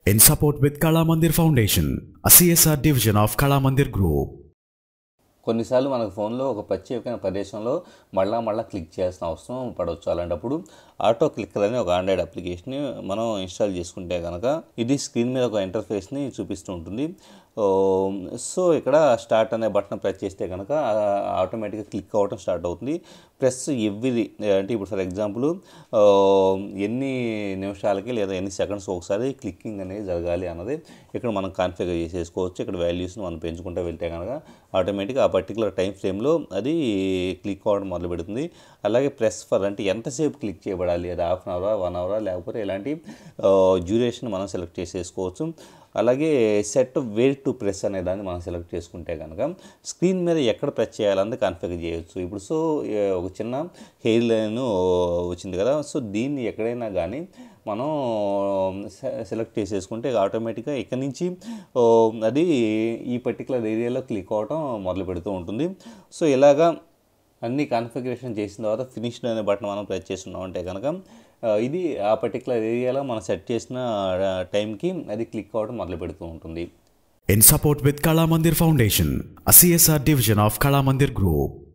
In support with Kala Mandir Foundation, a CSR division of Kala Mandir Group. కొన్నిసార్లు మనకు ఫోన్లో ఒక ప్రత్యేకమైన ప్రదేశంలో మళ్ళా మళ్ళా క్లిక్ చేయాల్సిన అవసరం పడవచ్చు అలాంటప్పుడు ఆటో క్లిక్కర్ అనే ఒక ఆండ్రాయిడ్ అప్లికేషన్ని మనం ఇన్స్టాల్ చేసుకుంటే కనుక ఇది స్క్రీన్ మీద ఒక ఇంటర్ఫేస్ని చూపిస్తూ ఉంటుంది ఓ, సో ఇక్కడ స్టార్ట్ అనే బటన్ ప్రెస్ చేస్తే కనుక ఆటోమేటిక్గా క్లిక్ అవ్వడం స్టార్ట్ అవుతుంది ప్లస్ ఎవ్రీ అంటే ఇప్పుడు ఫర్ ఎగ్జాంపుల్ ఎన్ని నిమిషాలకి లేదా ఎన్ని సెకండ్స్ ఒకసారి క్లిక్కింగ్ అనేది జరగాలి అన్నది ఇక్కడ మనం కాన్ఫిగర్ చేసేసుకోవచ్చు ఇక్కడ వాల్యూస్ని మనం పెంచుకుంటూ వెళ్తే కనుక ఆటోమేటిక్గా ఆ పర్టికులర్ టైం ఫ్రేమ్లో అది క్లిక్ అవ్వడం మొదలు పెడుతుంది అలాగే ప్రెస్ ఫర్ అంటే ఎంతసేపు క్లిక్ చేయబడాలి అది హాఫ్ అన్ అవరా వన్ అవరా లేకపోతే ఇలాంటి డ్యూరేషన్ మనం సెలెక్ట్ చేసేసుకోవచ్చు అలాగే సెట్ వేర్ టు ప్రెస్ అనే దాన్ని మనం సెలెక్ట్ చేసుకుంటే కనుక స్క్రీన్ మీద ఎక్కడ ప్రెస్ చేయాలన్నది కాన్ఫిగర్ చేయొచ్చు ఇప్పుడు సో ఏ, ఒక చిన్న హెయిర్ లైన్ వచ్చింది కదా సో దీన్ని ఎక్కడైనా కానీ మనం సె- సెలెక్ట్ చేసేసుకుంటే ఆటోమేటిక్గా ఇక్కడ నుంచి ఓ, అది ఈ పర్టికులర్ ఏరియాలో క్లిక్ అవటం మొదలు పెడుతూ ఉంటుంది సో ఇలాగా అన్ని కాన్ఫిగరేషన్ చేసిన తర్వాత ఫినిష్డ్ అనే బటన్ మనం ప్రెస్ చేస్తున్నాం అంటే కనుక ఆ, ఇది ఆ పర్టికులర్ ఏరియాలో మనం సెట్ చేసిన టైంకి అది క్లిక్ అవ్వడం మొదలు పెడుతూ ఉంటుంది In support with Kala Mandir Foundation, a CSR division of Kala Mandir Group.